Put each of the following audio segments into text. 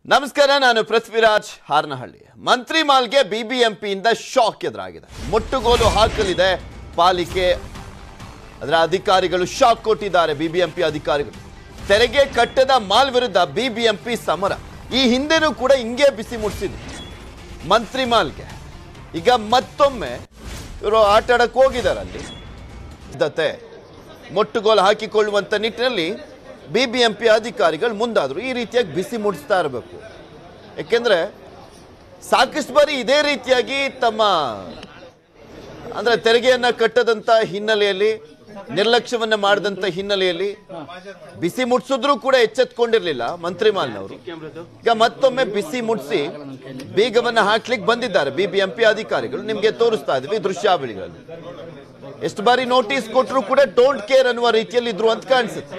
ನಮಸ್ಕಾರ ನಾನು ಪೃಥ್ವಿರಾಜ್ ಹಾರನಹಳ್ಳಿ ಮಂತ್ರಿ ಮಾಲ್ಗೆ ಬಿಬಿಎಂಪಿಯಿಂದ ಶಾಕ್ ಎದುರಾಗಿದೆ ಮುಟ್ಟುಗೋಲು ಹಾಕಲಿದೆ ಪಾಲಿಕೆ ಅದರ ಅಧಿಕಾರಿಗಳು ಶಾಕ್ ಕೊಟ್ಟಿದ್ದಾರೆ ಬಿಬಿಎಂಪಿ ಅಧಿಕಾರಿಗಳು ತೆರಿಗೆ ಕಟ್ಟದ ಮಾಲ್ ವಿರುದ್ಧ ಬಿಬಿಎಂಪಿ ಸಮರ ಈ ಹಿಂದೆನೂ ಕೂಡ ಹಿಂಗೆ ಬಿಸಿ ಮುಟ್ಟಿಸಿದ್ರು ಮಂತ್ರಿ ಮಾಲ್ಗೆ ಈಗ ಮತ್ತೊಮ್ಮೆ ಇವರು ಆಟ ಆಡಕ್ಕೆ ಹೋಗಿದ್ದಾರೆ ಅಲ್ಲಿ ಸಿದ್ಧತೆ ಮೊಟ್ಟುಗೋಲು ಹಾಕಿಕೊಳ್ಳುವಂತ ನಿಟ್ಟಿನಲ್ಲಿ ಬಿಬಿಎಂಪಿ ಅಧಿಕಾರಿಗಳು ಮುಂದಾದರು ಈ ರೀತಿಯಾಗಿ ಬಿಸಿ ಮುಡಿಸ್ತಾ ಇರಬೇಕು ಯಾಕೆಂದ್ರೆ ಸಾಕಷ್ಟು ಬಾರಿ ಇದೇ ರೀತಿಯಾಗಿ ತಮ್ಮ ಅಂದ್ರೆ ತೆರಿಗೆಯನ್ನ ಕಟ್ಟದಂತ ಹಿನ್ನೆಲೆಯಲ್ಲಿ ನಿರ್ಲಕ್ಷ್ಯವನ್ನ ಮಾಡದಂತ ಹಿನ್ನೆಲೆಯಲ್ಲಿ ಬಿಸಿ ಮುಟ್ಸಿದ್ರು ಕೂಡ ಎಚ್ಚೆತ್ಕೊಂಡಿರ್ಲಿಲ್ಲ ಮಂತ್ರಿ ಮಾಲ್ನವರು ಈಗ ಮತ್ತೊಮ್ಮೆ ಬಿಸಿ ಮುಟ್ಸಿ ಬೀಗವನ್ನ ಹಾಕ್ಲಿಕ್ಕೆ ಬಂದಿದ್ದಾರೆ ಬಿಬಿಎಂಪಿ ಅಧಿಕಾರಿಗಳು ನಿಮ್ಗೆ ತೋರಿಸ್ತಾ ಇದ್ವಿ ದೃಶ್ಯಾವಳಿಗಳಲ್ಲಿ ಎಷ್ಟು ಬಾರಿ ನೋಟಿಸ್ ಕೊಟ್ಟರು ಕೂಡ ಡೋಂಟ್ ಕೇರ್ ಅನ್ನುವ ರೀತಿಯಲ್ಲಿ ಇದ್ರು ಅಂತ ಕಾಣಿಸುತ್ತೆ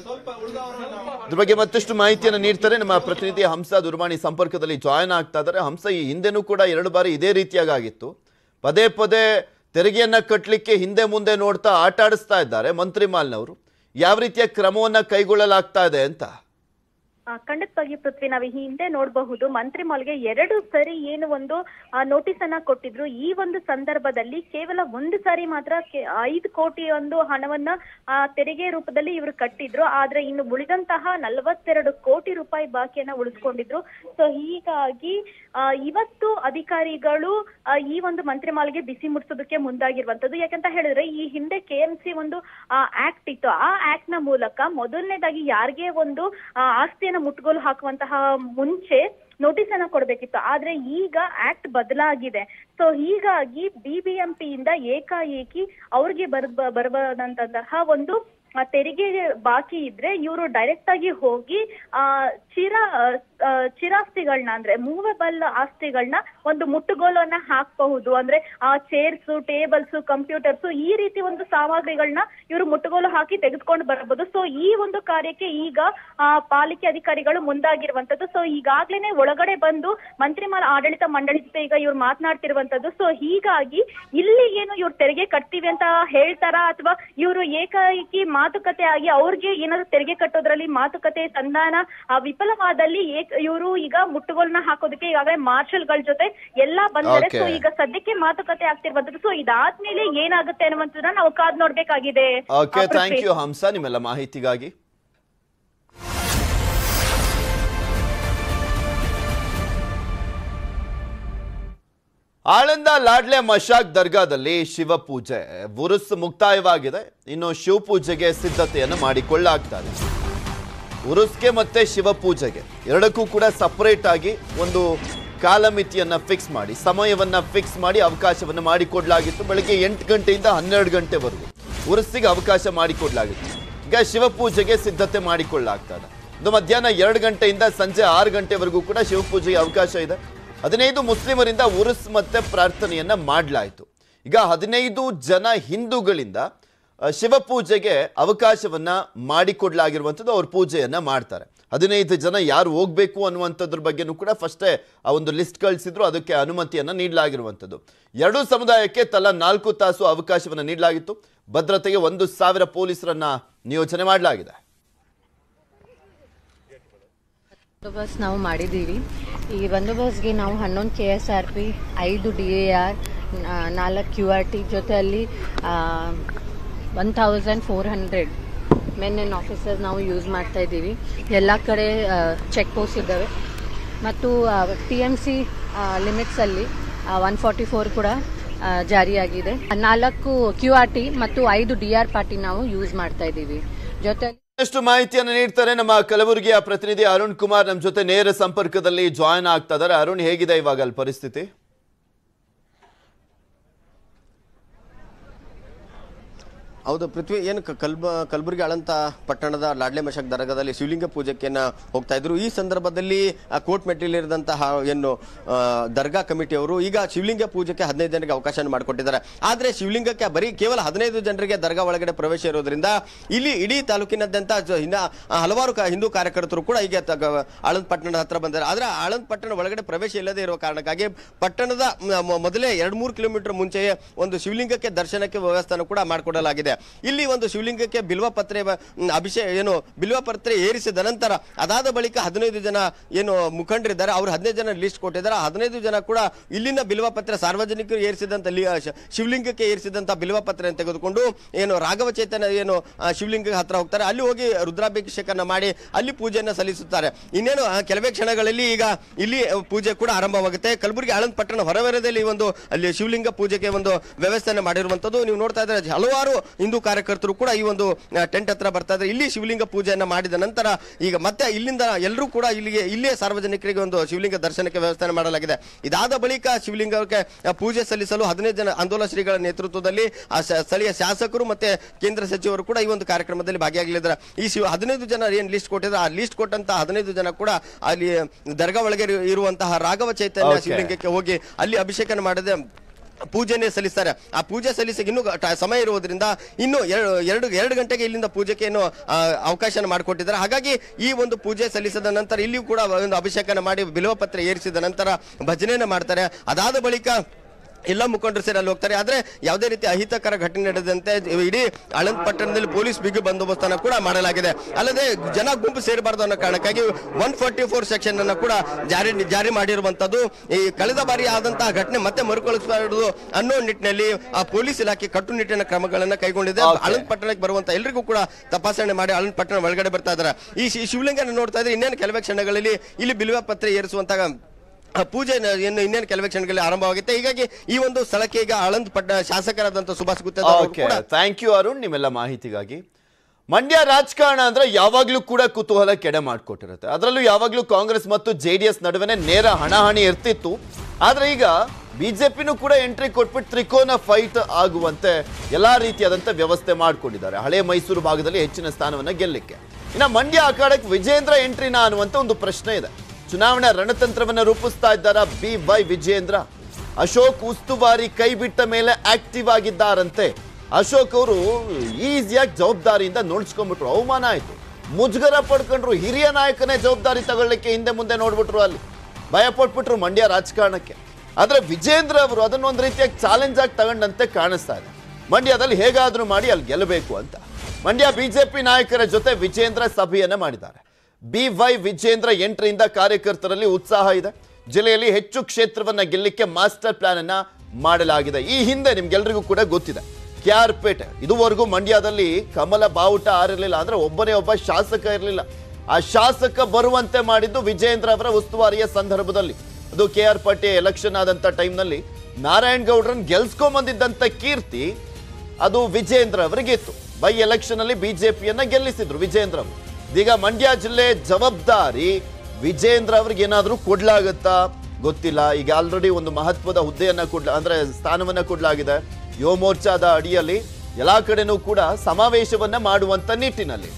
ಇದ್ರ ಬಗ್ಗೆ ಮತ್ತಷ್ಟು ಮಾಹಿತಿಯನ್ನು ನೀಡ್ತಾರೆ ನಮ್ಮ ಪ್ರತಿನಿಧಿ ಹಂಸ ದುರ್ವಾಣಿ ಸಂಪರ್ಕದಲ್ಲಿ ಜಾಯ್ನ್ ಆಗ್ತಾ ಇದ್ದಾರೆ ಹಂಸ ಈ ಹಿಂದೆನೂ ಕೂಡ ಎರಡು ಬಾರಿ ಇದೇ ರೀತಿಯಾಗಿ ಆಗಿತ್ತು ಪದೇ ಪದೇ ತೆರಿಗೆಯನ್ನ ಕಟ್ಟಲಿಕ್ಕೆ ಹಿಂದೆ ಮುಂದೆ ನೋಡ್ತಾ ಆಟ ಆಡಿಸ್ತಾ ಇದ್ದಾರೆ ಮಂತ್ರಿ ಮಾಲ್ನವರು ಯಾವ ರೀತಿಯ ಕ್ರಮವನ್ನ ಕೈಗೊಳ್ಳಲಾಗ್ತಾ ಇದೆ ಅಂತ ಆ, ಖಂಡಿತವಾಗಿ ಪೃಥ್ವಿ ನಾವು ಈ ಹಿಂದೆ ನೋಡಬಹುದು ಮಂತ್ರಿ ಮಾಲ್ಗೆ ಎರಡು ಸರಿ ಏನು ಒಂದು ನೋಟಿಸ್ ಅನ್ನ ಕೊಟ್ಟಿದ್ರು ಈ ಒಂದು ಸಂದರ್ಭದಲ್ಲಿ ಕೇವಲ ಒಂದು ಸಾರಿ ಮಾತ್ರ ಕೆ- ಐದು ಕೋಟಿ ಒಂದು ಹಣವನ್ನ ಆ, ತೆರಿಗೆ ರೂಪದಲ್ಲಿ ಇವರು ಕಟ್ಟಿದ್ರು ಆದ್ರೆ ಇನ್ನು ಉಳಿದಂತಹ ನಲವತ್ತೆರಡು ಕೋಟಿ ರೂಪಾಯಿ ಬಾಕಿಯನ್ನ ಉಳಿಸ್ಕೊಂಡಿದ್ರು ಸೊ ಹೀಗಾಗಿ ಆ, ಇವತ್ತು ಅಧಿಕಾರಿಗಳು ಆ, ಈ ಒಂದು ಮಂತ್ರಿ ಮಾಲ್ಗೆ ಬಿಸಿ ಮುಟ್ಸೋದಕ್ಕೆ ಮುಂದಾಗಿರುವಂತದ್ದು ಯಾಕಂತ ಹೇಳಿದ್ರೆ ಈ ಹಿಂದೆ ಕೆ ಎಂ ಸಿ ಒಂದು ಆಕ್ಟ್ ಇತ್ತು ಆ ಆಕ್ಟ್ ನ ಮೂಲಕ ಮೊದಲನೇದಾಗಿ ಯಾರಿಗೆ ಒಂದು ಆ, ಆಸ್ತಿಯನ್ನ ಮುಟ್ಗೋಲು ಹಾಕುವಂತಹ ಮುಂಚೆ ನೋಟಿಸ್ ಅನ್ನ ಕೊಡ್ಬೇಕಿತ್ತು ಆದ್ರೆ ಈಗ ಆಕ್ಟ್ ಬದಲಾಗಿದೆ ಸೊ ಹೀಗಾಗಿ ಬಿಬಿಎಂಪಿ ಇಂದ ಏಕಾಏಕಿ ಅವ್ರಿಗೆ ಬರ್ ಬರಬಾದಂತಹ ಒಂದು ಆ, ತೆರಿಗೆ ಬಾಕಿ ಇದ್ರೆ ಇವರು ಡೈರೆಕ್ಟ್ ಆಗಿ ಹೋಗಿ ಆ ಚಿರ ಆ, ಚಿರಾಸ್ತಿಗಳನ್ನ ಅಂದ್ರೆ ಮೂವೇಬಲ್ ಆಸ್ತಿಗಳನ್ನ ಒಂದು ಮುಟ್ಟುಗೋಲನ್ನ ಹಾಕಬಹುದು ಅಂದ್ರೆ ಆ ಚೇರ್ಸ್ ಟೇಬಲ್ಸ್ ಕಂಪ್ಯೂಟರ್ಸ್ ಈ ರೀತಿ ಒಂದು ಸಾಮಗ್ರಿಗಳನ್ನ ಇವರು ಮುಟ್ಟುಗೋಲು ಹಾಕಿ ತೆಗೆದುಕೊಂಡು ಬರಬಹುದು ಸೊ ಈ ಒಂದು ಕಾರ್ಯಕ್ಕೆ ಈಗ ಆ, ಪಾಲಿಕೆ ಅಧಿಕಾರಿಗಳು ಮುಂದಾಗಿರುವಂತದ್ದು ಸೊ ಈಗಾಗ್ಲೇನೆ ಒಳಗಡೆ ಬಂದು ಮಂತ್ರಿಮಾಲ ಆಡಳಿತ ಮಂಡಳಿ ಜೊತೆ ಈಗ ಇವ್ರು ಮಾತನಾಡ್ತಿರುವಂತದ್ದು ಸೊ ಹೀಗಾಗಿ ಇಲ್ಲಿ ಏನು ಇವ್ರು ತೆರಿಗೆ ಕಟ್ತೀವಿ ಅಂತ ಹೇಳ್ತಾರಾ ಅಥವಾ ಇವರು ಏಕಾಏಕಿ ಮಾತುಕತೆ ಆಗಿ ಅವ್ರಿಗೆ ಏನಾದ್ರು ತೆರಿಗೆ ಕಟ್ಟೋದ್ರಲ್ಲಿ ಮಾತುಕತೆ ಸಂಧಾನ ಆ, ವಿಫಲವಾದಲ್ಲಿ ಇವರು ಈಗ ಮುಟ್ಟುಗೋಲ್ನ ಹಾಕೋದಕ್ಕೆ ಈಗಾಗಲೇ ಮಾರ್ಷಲ್ಗಳ ಜೊತೆ ಎಲ್ಲಾ ಬಂದರೆ Okay. ಸೊ ಈಗ ಸದ್ಯಕ್ಕೆ ಮಾತುಕತೆ ಆಗ್ತಿರುವಂತದ್ದು ಸೊ ಇದಾದ್ಮೇಲೆ ಏನಾಗುತ್ತೆ ಅನ್ನುವಂಥದ್ದನ್ನ ನಾವು ಕಾದ್ ನೋಡ್ಬೇಕಾಗಿದೆ ಓಕೆ ಆ, ಥ್ಯಾಂಕ್ ಪೃಥ್ವಿ. ಯು ಹಂಸ ನಿಮ್ಮೆಲ್ಲ ಮಾಹಿತಿಗಾಗಿ ಆಳಂದ ಲಾಡ್ಲೆ ಮಶಾಕ್ ದರ್ಗಾದಲ್ಲಿ ಶಿವಪೂಜೆ ಉರುಸ್ ಮುಕ್ತಾಯವಾಗಿದೆ ಇನ್ನು ಶಿವಪೂಜೆಗೆ ಸಿದ್ಧತೆಯನ್ನು ಮಾಡಿಕೊಳ್ಳಲಾಗ್ತಾ ಇದೆ ಉರುಸ್ಗೆ ಮತ್ತೆ ಶಿವಪೂಜೆಗೆ ಎರಡಕ್ಕೂ ಕೂಡ ಸಪರೇಟ್ ಆಗಿ ಒಂದು ಕಾಲಮಿತಿಯನ್ನ ಫಿಕ್ಸ್ ಮಾಡಿ ಸಮಯವನ್ನ ಫಿಕ್ಸ್ ಮಾಡಿ ಅವಕಾಶವನ್ನು ಮಾಡಿಕೊಡ್ಲಾಗಿತ್ತು ಬೆಳಗ್ಗೆ ಎಂಟು ಗಂಟೆಯಿಂದ ಹನ್ನೆರಡು ಗಂಟೆವರೆಗೂ ಉರುಸ್ಸಿಗೆ ಅವಕಾಶ ಮಾಡಿಕೊಡ್ಲಾಗಿತ್ತು ಈಗ ಶಿವಪೂಜೆಗೆ ಸಿದ್ಧತೆ ಮಾಡಿಕೊಳ್ಳಲಾಗ್ತಾ ಇದೆ ಇದು ಮಧ್ಯಾಹ್ನ ಎರಡು ಗಂಟೆಯಿಂದ ಸಂಜೆ ಆರು ಗಂಟೆವರೆಗೂ ಕೂಡ ಶಿವಪೂಜೆಗೆ ಅವಕಾಶ ಇದೆ ಹದಿನೈದು ಮುಸ್ಲಿಮರಿಂದ ಉರುಸ್ ಮತ್ತೆ ಪ್ರಾರ್ಥನೆಯನ್ನ ಮಾಡಲಾಯಿತು ಈಗ ಹದಿನೈದು ಜನ ಹಿಂದೂಗಳಿಂದ ಅಹ್, ಶಿವಪೂಜೆಗೆ ಅವಕಾಶವನ್ನ ಮಾಡಿಕೊಡ್ಲಾಗಿರುವಂಥದ್ದು ಅವ್ರ ಪೂಜೆಯನ್ನ ಮಾಡ್ತಾರೆ ಹದಿನೈದು ಜನ ಯಾರು ಹೋಗ್ಬೇಕು ಅನ್ನುವಂಥದ್ರ ಬಗ್ಗೆನೂ ಕೂಡ ಫಸ್ಟೇ ಆ ಒಂದು ಲಿಸ್ಟ್ ಕಳಿಸಿದ್ರು ಅದಕ್ಕೆ ಅನುಮತಿಯನ್ನ ನೀಡಲಾಗಿರುವಂಥದ್ದು ಎರಡೂ ಸಮುದಾಯಕ್ಕೆ ತಲಾ ನಾಲ್ಕು ತಾಸು ಅವಕಾಶವನ್ನು ನೀಡಲಾಗಿತ್ತು ಭದ್ರತೆಗೆ ಒಂದು ಸಾವಿರ ಪೊಲೀಸರನ್ನ ನಿಯೋಜನೆ ಮಾಡಲಾಗಿದೆ ಬಂದೋಬಸ್ತ್ ನಾವು ಮಾಡಿದ್ದೀವಿ ಈ ಬಂದೋಬಸ್ತ್ಗೆ ನಾವು ಹನ್ನೊಂದು ಕೆ ಎಸ್ ಆರ್ ಪಿ ಐದು ಡಿ ಎ ಆರ್ ನಾಲ್ಕು ಕ್ಯೂ ಆರ್ ಟಿ ಜೊತೆಯಲ್ಲಿ one thousand four hundred men and officers ನಾವು ಯೂಸ್ ಮಾಡ್ತಾ ಇದ್ದೀವಿ ಎಲ್ಲ ಕಡೆ ಚೆಕ್ ಪೋಸ್ಟ್ ಇದ್ದಾವೆ ಮತ್ತು ಟಿ ಎಮ್ ಸಿ ಲಿಮಿಟ್ಸಲ್ಲಿ ಒನ್ ಫಾರ್ಟಿ ಫೋರ್ ಕೂಡ ಆ, ಜಾರಿಯಾಗಿದೆ ನಾಲ್ಕು ಕ್ಯೂ ಆರ್ ಟಿ ಮತ್ತು ಐದು ಡಿ ಆರ್ ಪಾರ್ಟಿ ನಾವು ಯೂಸ್ ಮಾಡ್ತಾ ಇದ್ದೀವಿ ಜೊತೆ ಎಷ್ಟು ಮಾಹಿತಿಯನ್ನು ನೀಡ್ತಾರೆ ನಮ್ಮ ಕಲಬುರಗಿಯ ಪ್ರತಿನಿಧಿ ಅರುಣ್ ಕುಮಾರ್ ನಮ್ಮ ಜೊತೆ ನೇರ ಸಂಪರ್ಕದಲ್ಲಿ ಜಾಯ್ನ್ ಆಗ್ತಾ ಇದ್ದಾರೆ ಅರುಣ್ ಹೇಗಿದೆ ಇವಾಗ ಅಲ್ಲಿ ಪರಿಸ್ಥಿತಿ ಹೌದು ಪೃಥ್ವಿ ಏನು ಕ- ಕಲ್ಬ ಕಲಬುರಗಿ ಆಳಂತ ಪಟ್ಟಣದ ಲಾಡ್ಲೆ ಮಶಕ್ ದರ್ಗಾದಲ್ಲಿ ಶಿವಲಿಂಗ ಪೂಜೆಯನ್ನು ಹೋಗ್ತಾ ಇದ್ರು ಈ ಸಂದರ್ಭದಲ್ಲಿ ಆ ಕೋರ್ಟ್ ಮೆಟ್ಟಿಲಿರಿದಂತಹ ಏನು ಆ, ದರ್ಗಾ ಕಮಿಟಿಯವರು ಈಗ ಶಿವಲಿಂಗ ಪೂಜೆಗೆ ಹದಿನೈದು ಜನರಿಗೆ ಅವಕಾಶ ಮಾಡಿಕೊಟ್ಟಿದ್ದಾರೆ ಆದರೆ ಶಿವಲಿಂಗಕ್ಕೆ ಬರೀ ಕೇವಲ ಹದಿನೈದು ಜನರಿಗೆ ದರ್ಗಾ ಒಳಗಡೆ ಪ್ರವೇಶ ಇರೋದ್ರಿಂದ ಇಲ್ಲಿ ಇಡೀ ತಾಲೂಕಿನಾದ್ಯಂತ ಜ- ಇನ್ನ ಹಲವಾರು ಕ- ಹಿಂದೂ ಕಾರ್ಯಕರ್ತರು ಕೂಡ ಈಗ ತಗ- ಆಳಂದ್ ಪಟ್ಟಣದ ಹತ್ರ ಬಂದ್ದಾರೆ ಆದರೆ ಆಳಂದ್ ಪಟ್ಟಣ ಒಳಗಡೆ ಪ್ರವೇಶ ಇಲ್ಲದೆ ಇರುವ ಕಾರಣಕ್ಕಾಗಿ ಪಟ್ಟಣದ ಮ- ಮ- ಮೊದಲೇ ಎರಡು ಮೂರು ಕಿಲೋಮೀಟರ್ ಮುಂಚೆಯೇ ಒಂದು ಶಿವಲಿಂಗಕ್ಕೆ ದರ್ಶನಕ್ಕೆ ವ್ಯವಸ್ಥೆಯನ್ನು ಕೂಡ ಮಾಡಿಕೊಡಲಾಗಿದೆ ಇಲ್ಲಿ ಒಂದು ಶಿವಲಿಂಗಕ್ಕೆ ಬಿಲ್ವ ಪತ್ರೆ ವ- ಮ್, ಅಭಿಷೇಕ ಏನು ಬಿಲ್ವ ಪತ್ರೆ ಏರಿಸಿದ ನಂತರ ಅದಾದ ಬಳಿಕ ಹದಿನೈದು ಜನ ಏನು ಮುಖಂಡರಿದ್ದಾರೆ ಅವರು ಹದಿನೈದು ಜನ ಲಿಸ್ಟ್ ಕೊಟ್ಟಿದ್ದಾರೆ ಆ ಹದಿನೈದು ಜನ ಕೂಡ ಇಲ್ಲಿನ ಬಿಲ್ವ ಪತ್ರೆ ಸಾರ್ವಜನಿಕರು ಏರಿಸಿದಂತ ಲಿ- ಶ- ಶಿವಲಿಂಗಕ್ಕೆ ಏರಿಸಿದಂತ ಬಿಲ್ವ ಪತ್ರೆಯನ್ನು ತೆಗೆದುಕೊಂಡು ಏನು ರಾಘವ ಚೈತನ್ಯ ಏನು ಆ, ಶಿವಲಿಂಗ ಹತ್ರ ಹೋಗ್ತಾರೆ ಅಲ್ಲಿ ಹೋಗಿ ರುದ್ರಾಭಿಷೇಕನ ಮಾಡಿ ಅಲ್ಲಿ ಪೂಜೆಯನ್ನ ಸಲ್ಲಿಸುತ್ತಾರೆ ಇನ್ನೇನು ಆ, ಕೆಲವೇ ಕ್ಷಣಗಳಲ್ಲಿ ಈಗ ಇಲ್ಲಿ ಆ, ಪೂಜೆ ಕೂಡ ಆರಂಭವಾಗುತ್ತೆ ಕಲಬುರಗಿ ಆಳಂದ್ ಪಟ್ಟಣ ಹೊರವರದಲ್ಲಿ ಒಂದು ಅಲ್ಲಿ ಶಿವಲಿಂಗ ಪೂಜೆಗೆ ಒಂದು ವ್ಯವಸ್ಥೆಯನ್ನು ಮಾಡಿರುವಂತದ್ದು ನೀವು ನೋಡ್ತಾ ಇದ್ದಾರೆ ಹಲವಾರು ಹಿಂದೂ ಕಾರ್ಯಕರ್ತರು ಕೂಡ ಈ ಒಂದು ಟೆಂಟ್ ಹತ್ರ ಬರ್ತಾ ಇದ್ದಾರೆ ಇಲ್ಲಿ ಶಿವಲಿಂಗ ಪೂಜೆಯನ್ನ ಮಾಡಿದ ನಂತರ ಈಗ ಮತ್ತೆ ಇಲ್ಲಿಂದ ಎಲ್ಲರೂ ಕೂಡ ಇಲ್ಲಿಗೆ ಇಲ್ಲಿಯೇ ಸಾರ್ವಜನಿಕರಿಗೆ ಒಂದು ಶಿವಲಿಂಗ ದರ್ಶನಕ್ಕೆ ವ್ಯವಸ್ಥೆ ಮಾಡಲಾಗಿದೆ ಇದಾದ ಬಳಿಕ ಶಿವಲಿಂಗಕ್ಕೆ ಆ, ಪೂಜೆ ಸಲ್ಲಿಸಲು ಹದಿನೈದು ಜನ ಆಂದೋಲನ ಶ್ರೀಗಳ ನೇತೃತ್ವದಲ್ಲಿ ಆ ಶ- ಸ್ಥಳೀಯ ಶಾಸಕರು ಮತ್ತೆ ಕೇಂದ್ರ ಸಚಿವರು ಕೂಡ ಈ ಒಂದು ಕಾರ್ಯಕ್ರಮದಲ್ಲಿ ಭಾಗಿಯಾಗಲಿದ್ದಾರೆ ಈ ಶಿವ ಹದಿನೈದು ಜನ ಏನ್ ಲಿಸ್ಟ್ ಕೊಟ್ಟಿದ್ದಾರೆ ಆ ಲಿಸ್ಟ್ ಕೊಟ್ಟಂತ ಹದಿನೈದು ಜನ ಕೂಡ ಅಲ್ಲಿ ದರ್ಗಾ ಒಳಗೆ ಇರು- ಇರುವಂತಹ ರಾಘವ ಚೈತನ್ಯ Okay. ಶಿವಲಿಂಗಕ್ಕೆ ಹೋಗಿ ಅಲ್ಲಿ ಅಭಿಷೇಕನ ಮಾಡದೆ ಪೂಜೆನೇ ಸಲ್ಲಿಸ್ತಾರೆ ಆ ಪೂಜೆ ಸಲ್ಲಿಸಕ್ಕೆ ಇನ್ನೂ ಟ- ಸಮಯ ಇರುವುದರಿಂದ ಇನ್ನು ಎರಡು ಎರಡು ಎರಡು ಗಂಟೆಗೆ ಇಲ್ಲಿಂದ ಪೂಜೆಗೆ ಏನು ಆ, ಅವಕಾಶನ ಮಾಡಿಕೊಟ್ಟಿದ್ದಾರೆ ಹಾಗಾಗಿ ಈ ಒಂದು ಪೂಜೆ ಸಲ್ಲಿಸಿದ ನಂತರ ಇಲ್ಲಿಯೂ ಕೂಡ ಒಂದು ಅಭಿಷೇಕನ ಮಾಡಿ ಬಿಲ್ವ ಪತ್ರ ಏರಿಸಿದ ನಂತರ ಭಜನೆಯನ್ನ ಮಾಡ್ತಾರೆ ಅದಾದ ಬಳಿಕ ಎಲ್ಲ ಮುಖಂಡರು ಸೇರಿ ಅಲ್ಲಿ ಹೋಗ್ತಾರೆ ಆದ್ರೆ ಯಾವುದೇ ರೀತಿ ಅಹಿತಕರ ಘಟನೆ ನಡೆದಂತೆ ಇಡೀ ಆಳಂದ್ ಪಟ್ಟಣದಲ್ಲಿ ಪೊಲೀಸ್ ಬಿಗಿ ಬಂದೋಬಸ್ತನ್ನ ಕೂಡ ಮಾಡಲಾಗಿದೆ ಅಲ್ಲದೆ ಜನ ಗುಂಪು ಸೇರಬಾರದು ಅನ್ನೋ ಕಾರಣಕ್ಕಾಗಿ ಒನ್ ಫಾರ್ಟಿ ಫೋರ್ ಸೆಕ್ಷನ್ ಅನ್ನ ಕೂಡ ಜಾರಿ ಜಾರಿ ಮಾಡಿರುವಂತದ್ದು ಈ ಕಳೆದ ಬಾರಿ ಆದಂತಹ ಘಟನೆ ಮತ್ತೆ ಮರುಕಳಿಸಬಾರದು ಅನ್ನೋ ನಿಟ್ಟಿನಲ್ಲಿ ಆ ಪೊಲೀಸ್ ಇಲಾಖೆ ಕಟ್ಟುನಿಟ್ಟಿನ ಕ್ರಮಗಳನ್ನ ಕೈಗೊಂಡಿದೆ Okay. ಆಳಂದ್ ಪಟ್ಟಣಕ್ಕೆ ಬರುವಂತ ಎಲ್ರಿಗೂ ಕೂಡ ತಪಾಸಣೆ ಮಾಡಿ ಆಳಂದ್ ಪಟ್ಟಣ ಒಳಗಡೆ ಬರ್ತಾ ಇದ್ದಾರೆ ಈ ಶಿ- ಶಿವಲಿಂಗನ ನೋಡ್ತಾ ಇದ್ರೆ ಇನ್ನೇನು ಕೆಲವೇ ಕ್ಷಣಗಳಲ್ಲಿ ಇಲ್ಲಿ ಬಿಲ್ವ ಪತ್ರೆ ಏರಿಸುವಂತಹ ಆ ಪೂಜೆ ನ- ಇನ್ನು ಇನ್ನೇನು ಕೆಲವೇ ಕ್ಷಣಗಳಲ್ಲಿ ಆರಂಭವಾಗುತ್ತೆ ಹೀಗಾಗಿ ಈ ಒಂದು ಸ್ಥಳಕ್ಕೆ ಈಗ ಆಳಂದ್ ಪಟ್ಟ ಶಾಸಕರಾದಂತಹ ಸುಭಾಷ್ ಗುತ್ತೇದಾರ್ ಅವರು ಓಕೆ ಕೂಡ ಥ್ಯಾಂಕ್ ಯು ಅರುಣ್ ನಿಮ್ಮೆಲ್ಲ ಮಾಹಿತಿಗಾಗಿ ಮಂಡ್ಯ ರಾಜಕಾರಣ ಅಂದ್ರೆ ಯಾವಾಗ್ಲೂ ಕೂಡ ಕುತೂಹಲ ಕೆಡೆ ಮಾಡಿಕೊಟ್ಟಿರುತ್ತೆ ಅದರಲ್ಲೂ ಯಾವಾಗ್ಲೂ ಕಾಂಗ್ರೆಸ್ ಮತ್ತು ಜೆ ಡಿ ಎಸ್ ನಡುವೆನೆ ನೇರ ಹಣಾಹಣಿ ಇರ್ತಿತ್ತು ಆದ್ರೆ ಈಗ ಬಿಜೆಪಿನೂ ಕೂಡ ಎಂಟ್ರಿ ಕೊಟ್ಬಿಟ್ಟು ತ್ರಿಕೋನ ಫೈಟ್ ಆಗುವಂತೆ ಎಲ್ಲಾ ರೀತಿಯಾದಂತ ವ್ಯವಸ್ಥೆ ಮಾಡ್ಕೊಂಡಿದ್ದಾರೆ ಹಳೆ ಮೈಸೂರು ಭಾಗದಲ್ಲಿ ಹೆಚ್ಚಿನ ಸ್ಥಾನವನ್ನ ಗೆಲ್ಲಿಕ್ಕೆ ಇನ್ನ ಮಂಡ್ಯ ಅಖಾಡಕ್ಕೆ ವಿಜೇಂದ್ರ ಎಂಟ್ರಿನಾ ಅನ್ನುವಂತ ಒಂದು ಪ್ರಶ್ನೆ ಇದೆ ಚುನಾವಣಾ ರಣತಂತ್ರವನ್ನ ರೂಪಿಸ್ತಾ ಇದ್ದಾರಾ ಬಿ ವೈ ವಿಜೇಂದ್ರ ಅಶೋಕ್ ಉಸ್ತುವಾರಿ ಕೈ ಬಿಟ್ಟ ಮೇಲೆ ಆಕ್ಟಿವ್ ಆಗಿದ್ದಾರಂತೆ ಅಶೋಕ್ ಅವರು ಈಸಿಯಾಗಿ ಜವಾಬ್ದಾರಿಯಿಂದ ನೋಡ್ಸ್ಕೊಂಡ್ಬಿಟ್ರು ಅವಮಾನ ಆಯ್ತು ಮುಜುಗರ ಪಡ್ಕೊಂಡ್ರು ಹಿರಿಯ ನಾಯಕನೇ ಜವಾಬ್ದಾರಿ ತಗೊಳ್ಳಿಕ್ಕೆ ಹಿಂದೆ ಮುಂದೆ ನೋಡ್ಬಿಟ್ರು ಅಲ್ಲಿ ಭಯ ಪಟ್ಬಿಟ್ರು ಮಂಡ್ಯ ರಾಜಕಾರಣಕ್ಕೆ ಆದ್ರೆ ವಿಜೇಂದ್ರ ಅವರು ಅದನ್ನೊಂದು ರೀತಿಯಾಗಿ ಚಾಲೆಂಜ್ ಆಗಿ ತಗೊಂಡಂತೆ ಕಾಣಿಸ್ತಾ ಇದೆ ಮಂಡ್ಯದಲ್ಲಿ ಹೇಗಾದ್ರೂ ಮಾಡಿ ಅಲ್ಲಿ ಗೆಲ್ಲಬೇಕು ಅಂತ ಮಂಡ್ಯ ಬಿಜೆಪಿ ನಾಯಕರ ಜೊತೆ ವಿಜೇಂದ್ರ ಸಭೆಯನ್ನ ಮಾಡಿದ್ದಾರೆ ಬಿ ವೈ ವಿಜೇಂದ್ರ ಎಂಟರಿಂದ ಕಾರ್ಯಕರ್ತರಲ್ಲಿ ಉತ್ಸಾಹ ಇದೆ ಜಿಲ್ಲೆಯಲ್ಲಿ ಹೆಚ್ಚು ಕ್ಷೇತ್ರವನ್ನ ಗೆಲ್ಲಿಕ್ಕೆ ಮಾಸ್ಟರ್ ಪ್ಲಾನ್ ಅನ್ನ ಮಾಡಲಾಗಿದೆ ಈ ಹಿಂದೆ ನಿಮ್ಗೆಲ್ರಿಗೂ ಕೂಡ ಗೊತ್ತಿದೆ ಕೆ ಆರ್ ಪೇಟೆ ಇದುವರೆಗೂ ಮಂಡ್ಯದಲ್ಲಿ ಕಮಲ ಬಾವುಟ ಆರಿರಲಿಲ್ಲ ಅಂದ್ರೆ ಒಬ್ಬನೇ ಒಬ್ಬ ಶಾಸಕ ಇರಲಿಲ್ಲ ಆ ಶಾಸಕ ಬರುವಂತೆ ಮಾಡಿದ್ದು ವಿಜೇಂದ್ರ ಅವರ ಉಸ್ತುವಾರಿಯ ಸಂದರ್ಭದಲ್ಲಿ ಅದು ಕೆ ಆರ್ ಪೇಟೆ ಎಲೆಕ್ಷನ್ ಆದಂತ ಟೈಮ್ನಲ್ಲಿ ನಾರಾಯಣ್ ಗೌಡ್ರನ್ ಗೆಲ್ಸ್ಕೊಂಬಂದಿದ್ದಂತ ಕೀರ್ತಿ ಅದು ವಿಜೇಂದ್ರ ಅವರಿಗೆ ಇತ್ತು ಬೈ ಎಲೆಕ್ಷನ್ ಅಲ್ಲಿ ಬಿಜೆಪಿಯನ್ನ ಗೆಲ್ಲಿಸಿದ್ರು ವಿಜೇಂದ್ರ ಅವರು ಇದೀಗ ಮಂಡ್ಯ ಜಿಲ್ಲೆ ಜವಾಬ್ದಾರಿ ವಿಜೇಂದ್ರ ಅವ್ರಿಗೆ ಏನಾದ್ರೂ ಕೊಡ್ಲಾಗತ್ತಾ ಗೊತ್ತಿಲ್ಲ ಈಗ ಆಲ್ರೆಡಿ ಒಂದು ಮಹತ್ವದ ಹುದ್ದೆಯನ್ನ ಕೊಡ್ಲ ಅಂದ್ರೆ ಸ್ಥಾನವನ್ನ ಕೊಡ್ಲಾಗಿದೆ ಯುವ ಮೋರ್ಚಾದ ಅಡಿಯಲ್ಲಿ ಎಲ್ಲಾ ಕಡೆನೂ ಕೂಡ ಸಮಾವೇಶವನ್ನ ಮಾಡುವಂತ ನಿಟ್ಟಿನಲ್ಲಿ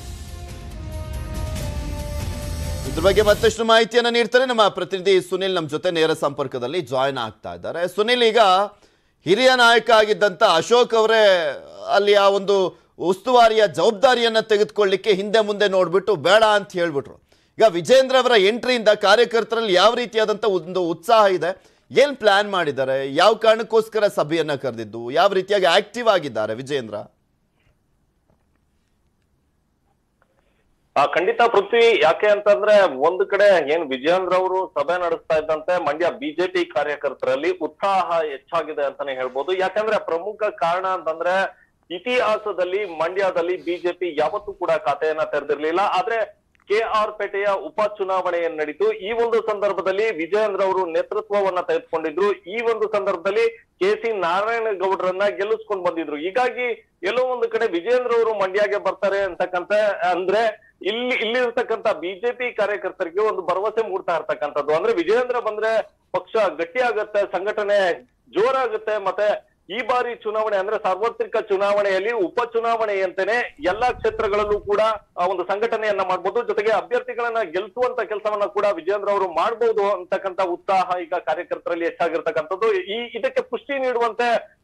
ಇದ್ರ ಬಗ್ಗೆ ಮತ್ತಷ್ಟು ಮಾಹಿತಿಯನ್ನ ನೀಡ್ತಾರೆ ನಮ್ಮ ಪ್ರತಿನಿಧಿ ಸುನಿಲ್ ನಮ್ಮ ಜೊತೆ ನೇರ ಸಂಪರ್ಕದಲ್ಲಿ ಜಾಯ್ನ್ ಆಗ್ತಾ ಇದ್ದಾರೆ ಸುನಿಲ್ ಈಗ ಹಿರಿಯ ನಾಯಕ ಆಗಿದ್ದಂತ ಅಶೋಕ್ ಅವರೇ ಅಲ್ಲಿ ಆ ಒಂದು ಉಸ್ತುವಾರಿಯ ಜವಾಬ್ದಾರಿಯನ್ನ ತೆಗೆದುಕೊಳ್ಳಿಕ್ಕೆ ಹಿಂದೆ ಮುಂದೆ ನೋಡ್ಬಿಟ್ಟು ಬೇಡ ಅಂತ ಹೇಳ್ಬಿಟ್ರು ಈಗ ವಿಜೇಂದ್ರ ಅವರ ಎಂಟ್ರಿಯಿಂದ ಕಾರ್ಯಕರ್ತರಲ್ಲಿ ಯಾವ ರೀತಿಯಾದಂತ ಒಂದು ಉತ್ಸಾಹ ಇದೆ ಏನ್ ಪ್ಲಾನ್ ಮಾಡಿದ್ದಾರೆ ಯಾವ ಕಾರಣಕ್ಕೋಸ್ಕರ ಸಭೆಯನ್ನ ಕರೆದಿದ್ದು ಯಾವ ರೀತಿಯಾಗಿ ಆಕ್ಟಿವ್ ಆಗಿದ್ದಾರೆ ವಿಜೇಂದ್ರ ಆ ಖಂಡಿತ ಪೃಥ್ವಿ ಯಾಕೆ ಅಂತಂದ್ರೆ ಒಂದು ಕಡೆ ಏನ್ ವಿಜಯೇಂದ್ರ ಅವರು ಸಭೆ ನಡೆಸ್ತಾ ಇದ್ದಂತೆ ಮಂಡ್ಯ ಬಿಜೆಪಿ ಕಾರ್ಯಕರ್ತರಲ್ಲಿ ಉತ್ಸಾಹ ಹೆಚ್ಚಾಗಿದೆ ಅಂತಾನೆ ಹೇಳ್ಬೋದು ಯಾಕಂದ್ರೆ ಪ್ರಮುಖ ಕಾರಣ ಅಂತಂದ್ರೆ ಇತಿಹಾಸದಲ್ಲಿ ಮಂಡ್ಯದಲ್ಲಿ ಬಿಜೆಪಿ ಯಾವತ್ತೂ ಕೂಡ ಖಾತೆಯನ್ನ ತೆರೆದಿರ್ಲಿಲ್ಲ ಆದ್ರೆ ಕೆ ಆರ್ ಪೇಟೆಯ ಉಪ ಚುನಾವಣೆ ಏನ್ ನಡೀತು ಈ ಒಂದು ಸಂದರ್ಭದಲ್ಲಿ ವಿಜಯೇಂದ್ರ ಅವರು ನೇತೃತ್ವವನ್ನ ತೆಗೆದುಕೊಂಡಿದ್ರು ಈ ಒಂದು ಸಂದರ್ಭದಲ್ಲಿ ಕೆ ಸಿ ನಾರಾಯಣ ಗೌಡ್ರನ್ನ ಗೆಲ್ಲಿಸ್ಕೊಂಡ್ ಬಂದಿದ್ರು ಹೀಗಾಗಿ ಎಲ್ಲೋ ಒಂದು ಕಡೆ ವಿಜೇಂದ್ರ ಅವರು ಮಂಡ್ಯಗೆ ಬರ್ತಾರೆ ಅಂತಕ್ಕಂತ ಅಂದ್ರೆ ಇಲ್ಲಿ ಇಲ್ಲಿರ್ತಕ್ಕಂತ ಬಿಜೆಪಿ ಕಾರ್ಯಕರ್ತರಿಗೆ ಒಂದು ಭರವಸೆ ಮೂಡ್ತಾ ಇರ್ತಕ್ಕಂಥದ್ದು ಅಂದ್ರೆ ವಿಜೇಂದ್ರ ಬಂದ್ರೆ ಪಕ್ಷ ಗಟ್ಟಿ ಆಗತ್ತೆ ಸಂಘಟನೆ ಜೋರಾಗುತ್ತೆ ಮತ್ತೆ ಈ ಬಾರಿ ಚುನಾವಣೆ ಅಂದ್ರೆ ಸಾರ್ವತ್ರಿಕ ಚುನಾವಣೆಯಲ್ಲಿ ಉಪ ಚುನಾವಣೆಯಂತೆನೆ ಎಲ್ಲಾ ಕ್ಷೇತ್ರಗಳಲ್ಲೂ ಕೂಡ ಆ ಒಂದು ಸಂಘಟನೆಯನ್ನ ಮಾಡ್ಬೋದು ಜೊತೆಗೆ ಅಭ್ಯರ್ಥಿಗಳನ್ನ ಗೆಲ್ಲಿಸುವಂತ ಕೆಲಸವನ್ನ ಕೂಡ ವಿಜೇಂದ್ರ ಅವರು ಮಾಡ್ಬೋದು ಅಂತಕ್ಕಂತ ಉತ್ಸಾಹ ಈಗ ಕಾರ್ಯಕರ್ತರಲ್ಲಿ ಹೆಚ್ಚಾಗಿರ್ತಕ್ಕಂಥದ್ದು ಈ ಇದಕ್ಕೆ ಪುಷ್ಟಿ ನೀಡುವಂತೆ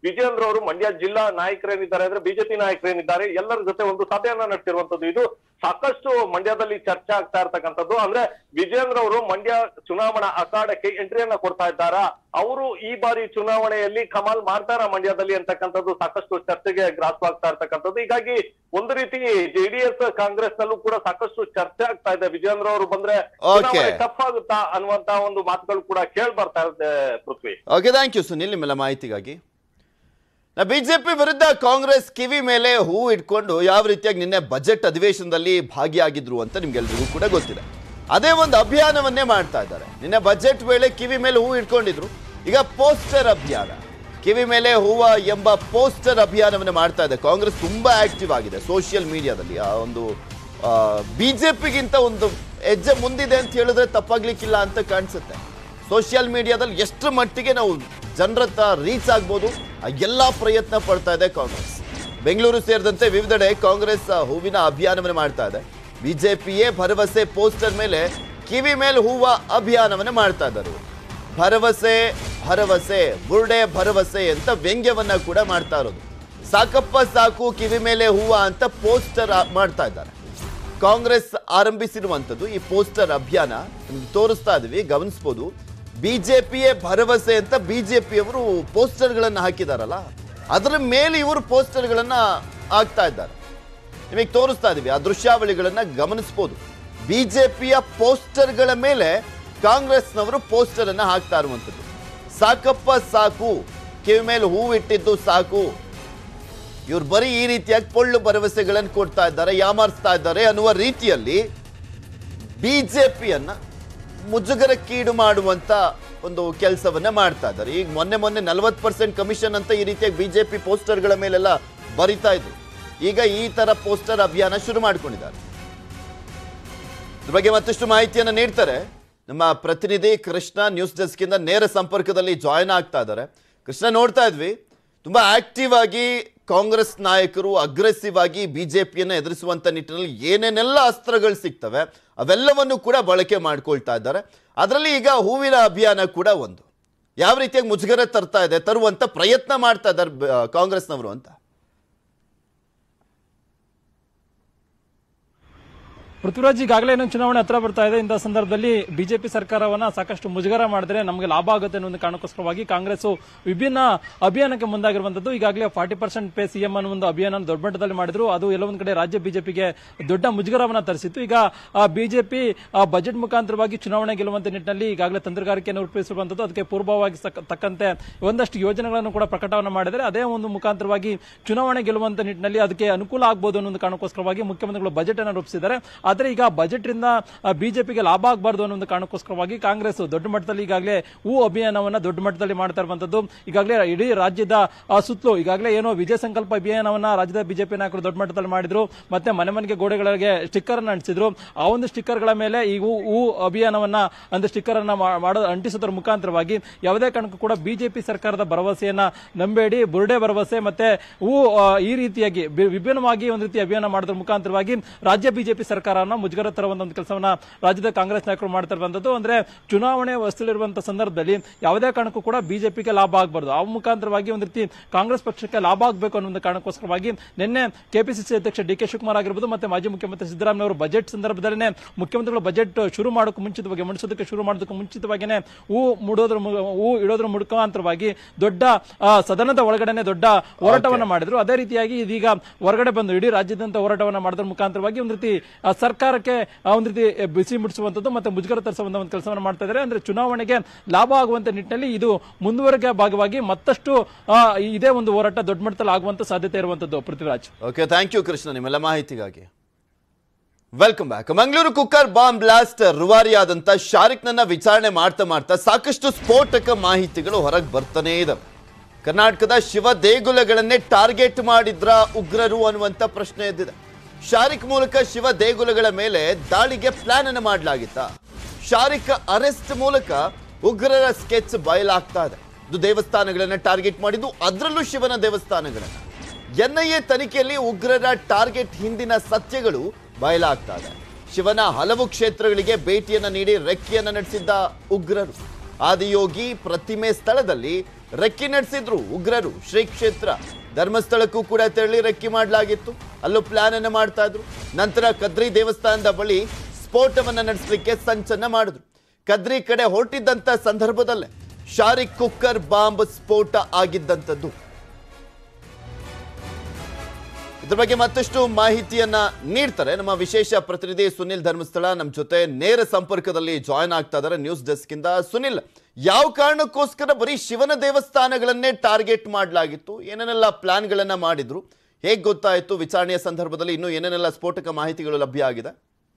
ವಿಜಯೇಂದ್ರ ಅವರು ಮಂಡ್ಯ ಜಿಲ್ಲಾ ನಾಯಕರೇನಿದ್ದಾರೆ ಅಂದ್ರೆ ಬಿಜೆಪಿ ನಾಯಕರೇನಿದ್ದಾರೆ ಎಲ್ಲರ ಜೊತೆ ಒಂದು ಸಭೆಯನ್ನ ನಡೆಸಿರುವಂತದ್ದು ಇದು ಸಾಕಷ್ಟು ಮಂಡ್ಯದಲ್ಲಿ ಚರ್ಚೆ ಆಗ್ತಾ ಇರ್ತಕ್ಕಂಥದ್ದು ಅಂದ್ರೆ ವಿಜೇಂದ್ರ ಅವರು ಮಂಡ್ಯ ಚುನಾವಣಾ ಅಖಾಡಕ್ಕೆ ಎಂಟ್ರಿಯನ್ನ ಕೊಡ್ತಾ ಇದ್ದಾರಾ ಅವರು ಈ ಬಾರಿ ಚುನಾವಣೆಯಲ್ಲಿ ಕಮಾಲ್ ಮಾಡ್ತಾರ ಮಂಡ್ಯದಲ್ಲಿ ಅಂತಕ್ಕಂಥದ್ದು ಸಾಕಷ್ಟು ಚರ್ಚೆಗೆ ಗ್ರಾಸವಾಗ್ತಾ ಇರ್ತಕ್ಕಂಥದ್ದು ಹೀಗಾಗಿ ಒಂದು ರೀತಿ ಜೆಡಿಎಸ್ ಕಾಂಗ್ರೆಸ್ ನಲ್ಲೂ ಕೂಡ ಸಾಕಷ್ಟು ಚರ್ಚೆ ಆಗ್ತಾ ಇದೆ ವಿಜೇಂದ್ರ ಅವರು ಬಂದ್ರೆ Okay. ಟಫ್ ಆಗುತ್ತಾ ಅನ್ನುವಂತ ಒಂದು ಮಾತುಗಳು ಕೂಡ ಕೇಳ್ ಬರ್ತಾ ಇದೆ Prithvi okay thank you Sunil ನಿಮ್ಮೆಲ್ಲ ಮಾಹಿತಿಗಾಗಿ ಬಿಜೆಪಿ ವಿರುದ್ಧ ಕಾಂಗ್ರೆಸ್ ಕಿವಿ ಮೇಲೆ ಹೂ ಇಟ್ಕೊಂಡು ಯಾವ ರೀತಿಯಾಗಿ ನಿನ್ನೆ ಬಜೆಟ್ ಅಧಿವೇಶನದಲ್ಲಿ ಭಾಗಿಯಾಗಿದ್ರು ಅಂತ ನಿಮ್ಗೆಲ್ರಿಗೂ ಕೂಡ ಗೊತ್ತಿದೆ ಅದೇ ಒಂದು ಅಭಿಯಾನವನ್ನೇ ಮಾಡ್ತಾ ಇದ್ದಾರೆ ನಿನ್ನೆ ಬಜೆಟ್ ವೇಳೆ ಕಿವಿ ಮೇಲೆ ಹೂ ಇಟ್ಕೊಂಡಿದ್ರು ಈಗ ಪೋಸ್ಟರ್ ಅಭಿಯಾನ ಕಿವಿ ಮೇಲೆ ಹೂವ ಎಂಬ ಪೋಸ್ಟರ್ ಅಭಿಯಾನವನ್ನು ಮಾಡ್ತಾ ಇದೆ ಕಾಂಗ್ರೆಸ್ ತುಂಬಾ ಆಕ್ಟಿವ್ ಆಗಿದೆ ಸೋಷಿಯಲ್ ಮೀಡಿಯಾದಲ್ಲಿ ಆ ಒಂದು ಬಿಜೆಪಿಗಿಂತ ಒಂದು ಹೆಜ್ಜೆ ಮುಂದಿದೆ ಅಂತ ಹೇಳಿದ್ರೆ ತಪ್ಪಾಗ್ಲಿಕ್ಕಿಲ್ಲ ಅಂತ ಕಾಣಿಸುತ್ತೆ ಸೋಷಿಯಲ್ ಮೀಡಿಯಾದಲ್ಲಿ ಎಷ್ಟು ಮಟ್ಟಿಗೆ ನಾವು ಜನರತ್ತ ರೀಚ್ ಆಗ್ಬೋದು ಆ ಎಲ್ಲ ಪ್ರಯತ್ನ ಪಡ್ತಾ ಇದೆ ಕಾಂಗ್ರೆಸ್ ಬೆಂಗಳೂರು ಸೇರಿದಂತೆ ವಿವಿಧೆಡೆ ಕಾಂಗ್ರೆಸ್ ಆ, ಹೂವಿನ ಅಭಿಯಾನವನ್ನು ಮಾಡ್ತಾ ಇದೆ ಬಿಜೆಪಿಯೇ ಭರವಸೆ ಪೋಸ್ಟರ್ ಮೇಲೆ ಕಿವಿ ಮೇಲೆ ಹೂವ ಅಭಿಯಾನವನ್ನು ಮಾಡ್ತಾ ಇದ್ದಾರೆ ಇವರು. ಭರವಸೆ ಭರವಸೆ ಬುರ್ಡೆ ಭರವಸೆ ಅಂತ ವ್ಯಂಗ್ಯವನ್ನ ಕೂಡ ಮಾಡ್ತಾ ಇರೋದು ಸಾಕಪ್ಪ ಸಾಕು ಕಿವಿ ಮೇಲೆ ಹೂವ ಅಂತ ಪೋಸ್ಟರ್ ಮಾಡ್ತಾ ಇದ್ದಾರೆ ಕಾಂಗ್ರೆಸ್ ಆರಂಭಿಸಿರುವಂಥದ್ದು ಈ ಪೋಸ್ಟರ್ ಅಭಿಯಾನ ನಿಮ್ಗೆ ತೋರಿಸ್ತಾ ಇದೀವಿ ಗಮನಿಸ್ಬೋದು ಬಿಜೆಪಿಯೇ ಭರವಸೆ ಅಂತ ಬಿಜೆಪಿಯವರು ಪೋಸ್ಟರ್ಗಳನ್ನು ಹಾಕಿದಾರಲ್ಲ ಅದರ ಮೇಲೆ ಇವರು ಪೋಸ್ಟರ್ಗಳನ್ನ ಹಾಕ್ತಾ ಇದ್ದಾರೆ ನಿಮಗೆ ತೋರಿಸ್ತಾ ಇದೀವಿ ಆ ದೃಶ್ಯಾವಳಿಗಳನ್ನ ಗಮನಿಸ್ಬೋದು ಬಿಜೆಪಿಯ ಪೋಸ್ಟರ್ಗಳ ಮೇಲೆ ಕಾಂಗ್ರೆಸ್ನವರು ಪೋಸ್ಟರ್ ಅನ್ನ ಹಾಕ್ತಾ ಇರುವಂಥದ್ದು ಸಾಕಪ್ಪ ಸಾಕು ಕಿವಿ ಮೇಲೆ ಹೂ ಇಟ್ಟಿದ್ದು ಸಾಕು ಇವ್ರು ಬರೀ ಈ ರೀತಿಯಾಗಿ ಪೊಳ್ಳು ಭರವಸೆಗಳನ್ನು ಕೊಡ್ತಾ ಇದ್ದಾರೆ ಯಾಮಾರಿಸ್ತಾ ಇದ್ದಾರೆ ಅನ್ನುವ ರೀತಿಯಲ್ಲಿ ಬಿಜೆಪಿಯನ್ನ ಮುಜುಗರಕ್ಕೀಡು ಮಾಡುವಂತ ಒಂದು ಕೆಲಸವನ್ನ ಮಾಡ್ತಾ ಇದ್ದಾರೆ ಈಗ ಮೊನ್ನೆ ಮೊನ್ನೆ ನಲವತ್ತು ಪರ್ಸೆಂಟ್ ಕಮಿಷನ್ ಅಂತ ಈ ರೀತಿಯಾಗಿ ಬಿಜೆಪಿ ಪೋಸ್ಟರ್ಗಳ ಮೇಲೆಲ್ಲ ಬರಿತಾ ಇದ್ರು ಈಗ ಈ ತರ ಪೋಸ್ಟರ್ ಅಭಿಯಾನ ಶುರು ಮಾಡ್ಕೊಂಡಿದ್ದಾರೆ ಇದ್ರ ಬಗ್ಗೆ ಮತ್ತಷ್ಟು ಮಾಹಿತಿಯನ್ನು ನೀಡ್ತಾರೆ ನಮ್ಮ ಪ್ರತಿನಿಧಿ ಕೃಷ್ಣ ನ್ಯೂಸ್ ಡೆಸ್ಕ್ ಇಂದ ನೇರ ಸಂಪರ್ಕದಲ್ಲಿ ಜಾಯ್ನ್ ಆಗ್ತಾ ಇದ್ದಾರೆ ಕೃಷ್ಣ ನೋಡ್ತಾ ಇದ್ವಿ ತುಂಬಾ ಆಕ್ಟಿವ್ ಆಗಿ ಕಾಂಗ್ರೆಸ್ ನಾಯಕರು ಅಗ್ರೆಸಿವ್ ಆಗಿ ಬಿಜೆಪಿಯನ್ನ ಎದುರಿಸುವಂತ ನಿಟ್ಟಿನಲ್ಲಿ ಏನೇನೆಲ್ಲ ಅಸ್ತ್ರಗಳು ಸಿಗ್ತವೆ ಅವೆಲ್ಲವನ್ನು ಕೂಡ ಬಳಕೆ ಮಾಡ್ಕೊಳ್ತಾ ಇದ್ದಾರೆ ಅದರಲ್ಲಿ ಈಗ ಹೂವಿನ ಅಭಿಯಾನ ಕೂಡ ಒಂದು ಯಾವ ರೀತಿಯಾಗಿ ಮುಜುಗರ ತರ್ತಾ ಇದೆ ತರುವಂತ ಪ್ರಯತ್ನ ಮಾಡ್ತಾ ಇದ್ದಾರೆ ಬ- ಕಾಂಗ್ರೆಸ್ನವರು ಅಂತ ಪೃಥ್ವಿರಾಜ್ ಈಗಾಗಲೇ ಇನ್ನೊಂದು ಚುನಾವಣೆ ಹತ್ರ ಬರ್ತಾ ಇದೆ ಇಂಥ ಸಂದರ್ಭದಲ್ಲಿ ಬಿಜೆಪಿ ಸರ್ಕಾರವನ್ನ ಸಾಕಷ್ಟು ಮುಜುಗರ ಮಾಡಿದ್ರೆ ನಮಗೆ ಲಾಭ ಆಗುತ್ತೆ ಅನ್ನೋ ಒಂದು ಕಾರಣಕ್ಕೋಸ್ಕರವಾಗಿ ಕಾಂಗ್ರೆಸ್ ವಿಭಿನ್ನ ಅಭಿಯಾನಕ್ಕೆ ಮುಂದಾಗಿರುವಂತದ್ದು ಈಗಾಗಲೇ ಫಾರ್ಟಿ ಪರ್ಸೆಂಟ್ ಪೇ ಸಿಎಂ ಅನ್ನೋ ಒಂದು ಅಭಿಯಾನ ದೊಡ್ಡ ಮಟ್ಟದಲ್ಲಿ ಮಾಡಿದ್ರು ಅದು ಎಲ್ಲ ಒಂದ್ ಕಡೆ ರಾಜ್ಯ ಬಿಜೆಪಿಗೆ ದೊಡ್ಡ ಮುಜುಗರವನ್ನ ತರಿಸಿತ್ತು ಈಗ ಬಿಜೆಪಿ ಬಜೆಟ್ ಮುಖಾಂತರವಾಗಿ ಚುನಾವಣೆ ಗೆಲ್ಲುವಂತ ನಿಟ್ಟಿನಲ್ಲಿ ಈಗಾಗಲೇ ತಂತ್ರಗಾರಿಕೆಯನ್ನು ರೂಪಿಸಿರುವಂತದ್ದು ಅದಕ್ಕೆ ಪೂರ್ವವಾಗಿ ಸಕ್ಕ- ತಕ್ಕಂತೆ ಒಂದಷ್ಟು ಯೋಜನೆಗಳನ್ನು ಕೂಡ ಪ್ರಕಟವನ್ನ ಮಾಡಿದರೆ ಅದೇ ಒಂದು ಮುಖಾಂತರವಾಗಿ ಚುನಾವಣೆ ಗೆಲ್ಲುವಂತ ನಿಟ್ಟಿನಲ್ಲಿ ಅದಕ್ಕೆ ಅನುಕೂಲ ಆಗಬಹುದು ಅನ್ನೋ ಒಂದು ಕಾರಣಕ್ಕೋಸ್ಕರವಾಗಿ ಮುಖ್ಯಮಂತ್ರಿಗಳು ಬಜೆಟ್ ಅನ್ನು ರೂಪಿಸಿದ್ದಾರೆ ಆದರೆ ಈಗ ಬಜೆಟ್ ರಿಂದ ಬಿಜೆಪಿಗೆ ಲಾಭ ಆಗಬಾರ್ದು ಅನ್ನೋ ಒಂದು ಕಾರಣಕ್ಕೋಸ್ಕರವಾಗಿ ಕಾಂಗ್ರೆಸ್ ದೊಡ್ಡ ಮಟ್ಟದಲ್ಲಿ ಈಗಾಗಲೇ ಹೂ ಅಭಿಯಾನವನ್ನ ದೊಡ್ಡ ಮಟ್ಟದಲ್ಲಿ ಮಾಡ್ತಾ ಇರುವಂತದ್ದು ಈಗಾಗಲೇ ಇಡೀ ರಾಜ್ಯದ ಆ, ಸುತ್ತಲೂ ಈಗಾಗಲೇ ಏನೋ ವಿಜಯ ಸಂಕಲ್ಪ ಅಭಿಯಾನವನ್ನ ರಾಜ್ಯದ ಬಿಜೆಪಿ ನಾಯಕರು ದೊಡ್ಡ ಮಟ್ಟದಲ್ಲಿ ಮಾಡಿದ್ರು ಮತ್ತೆ ಮನೆ ಮನೆಗೆ ಗೋಡೆಗಳಿಗೆ ಸ್ಟಿಕ್ಕರ್ ಅನ್ನು ಅಂಟಿಸಿದ್ರು ಆ ಒಂದು ಸ್ಟಿಕ್ಕರ್ ಗಳ ಮೇಲೆ ಈ ಹೂ ಹೂ ಅಭಿಯಾನವನ್ನ ಒಂದು ಸ್ಟಿಕ್ಕರ್ ಅನ್ನ ಮಾ- ಮಾಡೋ ಅಂಟಿಸೋದ್ರ ಮುಖಾಂತರವಾಗಿ ಯಾವುದೇ ಕಾರಣಕ್ಕೂ ಕೂಡ ಬಿಜೆಪಿ ಸರ್ಕಾರದ ಭರವಸೆಯನ್ನ ನಂಬೇಡಿ ಬುರುಡೆ ಭರವಸೆ ಮತ್ತೆ ಹೂ ಆ, ಈ ರೀತಿಯಾಗಿ ಬಿ- ವಿಭಿನ್ನವಾಗಿ ಒಂದು ರೀತಿ ಅಭಿಯಾನ ಮಾಡೋದ್ರ ಮುಖಾಂತರವಾಗಿ ರಾಜ್ಯ ಬಿಜೆಪಿ ಸರ್ಕಾರನ ಮುಜುಗರ ತರುವಂತ ಒಂದು ಕೆಲಸವನ್ನ ರಾಜ್ಯದ ಕಾಂಗ್ರೆಸ್ ನಾಯಕರು ಮಾಡ್ತಾ ಇರುವಂತದ್ದು ಅಂದ್ರೆ ಚುನಾವಣೆ ವಸ್ತುಲಿರುವಂತಹ ಸಂದರ್ಭದಲ್ಲಿ ಯಾವುದೇ ಕಾರಣಕ್ಕೂ ಕೂಡ ಬಿಜೆಪಿಗೆ ಲಾಭ ಆಗಬಾರ್ದು ಆ ಮುಖಾಂತರವಾಗಿ ಒಂದು ರೀತಿ ಕಾಂಗ್ರೆಸ್ ಪಕ್ಷಕ್ಕೆ ಲಾಭ ಆಗಬೇಕು ಅನ್ನೋ ಒಂದು ಕಾರಣಕ್ಕೋಸ್ಕರವಾಗಿ ನಿನ್ನೆ ಕೆಪಿಸಿಸಿ ಅಧ್ಯಕ್ಷ ಡಿ ಕೆ ಶಿವಕುಮಾರ್ ಆಗಿರ್ಬೋದು ಮತ್ತೆ ಮಾಜಿ ಮುಖ್ಯಮಂತ್ರಿ ಸಿದ್ದರಾಮಯ್ಯ ಅವರು ಬಜೆಟ್ ಸಂದರ್ಭದಲ್ಲೇ ಮುಖ್ಯಮಂತ್ರಿಗಳು ಬಜೆಟ್ ಶುರು ಮಾಡೋಕೆ ಮುಂಚಿತವಾಗಿ ಮಂಡಿಸೋದಕ್ಕೆ ಶುರು ಮಾಡೋದಕ್ಕೆ ಮುಂಚಿತವಾಗಿನೇ ಹೂ ಮುಡೋದ್ರ ಮು- ಹೂ ಇಡೋದ್ರ ಮುಖಾಂತರವಾಗಿ ದೊಡ್ಡ ಆ, ಸದನದ ಒಳಗಡೆನೆ ದೊಡ್ಡ ಹೋರಾಟವನ್ನ ಮಾಡಿದ್ರು ಅದೇ ರೀತಿಯಾಗಿ ಇದೀಗ ಹೊರಗಡೆ ಬಂದು ಇಡೀ ರಾಜ್ಯದಂತ ಹೋರಾಟವನ್ನ ಮಾಡೋದ್ರ ಮುಖಾಂತರವಾಗಿ ಒಂದು ರೀತಿ ಆ, ಸರ್ಕಾರಕ್ಕೆ ಆ, ಒಂದು ರೀತಿ ಬಿಸಿ ಮುಡಿಸುವಂತದ್ದು ಮತ್ತೆ ಮುಜುಗರ ತರಿಸುವಂತ ಒಂದು ಕೆಲಸವನ್ನು ಮಾಡ್ತಾ ಇದ್ದಾರೆ ಅಂದ್ರೆ ಚುನಾವಣೆಗೆ ಲಾಭ ಆಗುವಂತ ನಿಟ್ಟಿನಲ್ಲಿ ಇದು ಮುಂದುವರೆಗೆ ಭಾಗವಾಗಿ ಮತ್ತಷ್ಟು ಆ, ಇದೇ ಒಂದು ಹೋರಾಟ ದೊಡ್ಡ ಮಟ್ಟದಲ್ಲಿ ಆಗುವಂತ ಸಾಧ್ಯತೆ ಇರುವಂತದ್ದು Prithviraj okay thank you Krishna ನಿಮ್ಮೆಲ್ಲ ಮಾಹಿತಿಗಾಗಿ welcome back Mangaluru cooker bomb blast ರುವಾರಿಯಾದಂತ ಶಾರಿಕ್ನನ್ನ ವಿಚಾರಣೆ ಮಾಡ್ತಾ ಮಾಡ್ತಾ ಸಾಕಷ್ಟು ಸ್ಫೋಟಕ ಮಾಹಿತಿಗಳು ಹೊರಗೆ ಬರ್ತಾನೇ ಇದಾವೆ ಕರ್ನಾಟಕದ ಶಿವ ದೇಗುಲಗಳನ್ನೇ ಟಾರ್ಗೆಟ್ ಮಾಡಿದ್ರ ಉಗ್ರರು ಅನ್ನುವಂತ ಪ್ರಶ್ನೆ ಎದ್ದಿದೆ ಶಾರಿಕ್ ಮೂಲಕ ಶಿವ ದೇಗುಲಗಳ ಮೇಲೆ ದಾಳಿಗೆ ಪ್ಲಾನ್ ಅನ್ನು ಮಾಡಲಾಗಿತ್ತ ಶಾರಿಕ್ ಅರೆಸ್ಟ್ ಮೂಲಕ ಉಗ್ರರ ಸ್ಕೆಚ್ ಬಯಲಾಗ್ತಾ ಇದೆ ಇದು ದೇವಸ್ಥಾನಗಳನ್ನ ಟಾರ್ಗೆಟ್ ಮಾಡಿದ್ದು ಅದರಲ್ಲೂ ಶಿವನ ದೇವಸ್ಥಾನಗಳನ್ನ ಎನ್ಐಎ ತನಿಖೆಯಲ್ಲಿ ಉಗ್ರರ ಟಾರ್ಗೆಟ್ ಹಿಂದಿನ ಸತ್ಯಗಳು ಬಯಲಾಗ್ತಾ ಇದೆ ಶಿವನ ಹಲವು ಕ್ಷೇತ್ರಗಳಿಗೆ ಭೇಟಿಯನ್ನ ನೀಡಿ ರೆಕ್ಕೆಯನ್ನ ನಡೆಸಿದ್ದ ಉಗ್ರರು ಆದಿಯೋಗಿ ಪ್ರತಿಮೆ ಸ್ಥಳದಲ್ಲಿ ರೆಕ್ಕಿ ನಡೆಸಿದ್ರು ಉಗ್ರರು ಶ್ರೀ ಕ್ಷೇತ್ರ ಧರ್ಮಸ್ಥಳಕ್ಕೂ ಕೂಡ ತೆರಳಿ ರೆಕ್ಕಿ ಮಾಡಲಾಗಿತ್ತು ಅಲ್ಲೂ ಪ್ಲಾನ್ ಅನ್ನು ಮಾಡ್ತಾ ಇದ್ರು ನಂತರ ಕದ್ರಿ ದೇವಸ್ಥಾನದ ಬಳಿ ಸ್ಫೋಟವನ್ನ ನಡೆಸಲಿಕ್ಕೆ ಸಂಚನ್ನ ಮಾಡಿದ್ರು ಕದ್ರಿ ಕಡೆ ಹೊರಟಿದ್ದಂತ ಸಂದರ್ಭದಲ್ಲೇ ಶಾರಿಕ್ ಕುಕ್ಕರ್ ಬಾಂಬ್ ಸ್ಫೋಟ ಆಗಿದ್ದಂಥದ್ದು ಇದ್ರ ಬಗ್ಗೆ ಮತ್ತಷ್ಟು ಮಾಹಿತಿಯನ್ನ ನೀಡ್ತಾರೆ ನಮ್ಮ ವಿಶೇಷ ಪ್ರತಿನಿಧಿ ಸುನಿಲ್ ಧರ್ಮಸ್ಥಳ ನಮ್ಮ ಜೊತೆ ನೇರ ಸಂಪರ್ಕದಲ್ಲಿ ಜಾಯ್ನ್ ಆಗ್ತಾ ಇದ್ದಾರೆ ನ್ಯೂಸ್ ಡೆಸ್ಕ್ ಇಂದ ಸುನಿಲ್ ಯಾವ ಕಾರಣಕ್ಕೋಸ್ಕರ ಬರೀ ಶಿವನ ದೇವಸ್ಥಾನಗಳನ್ನೇ ಟಾರ್ಗೆಟ್ ಮಾಡಲಾಗಿತ್ತು ಏನೇನೆಲ್ಲ ಪ್ಲಾನ್ಗಳನ್ನ ಮಾಡಿದ್ರು ಹೇಗೆ ಗೊತ್ತಾಯಿತು ವಿಚಾರಣೆಯ ಸಂದರ್ಭದಲ್ಲಿ ಇನ್ನೂ ಏನೇನೆಲ್ಲ ಸ್ಫೋಟಕ ಮಾಹಿತಿಗಳು ಲಭ್ಯ ಆಗಿದೆ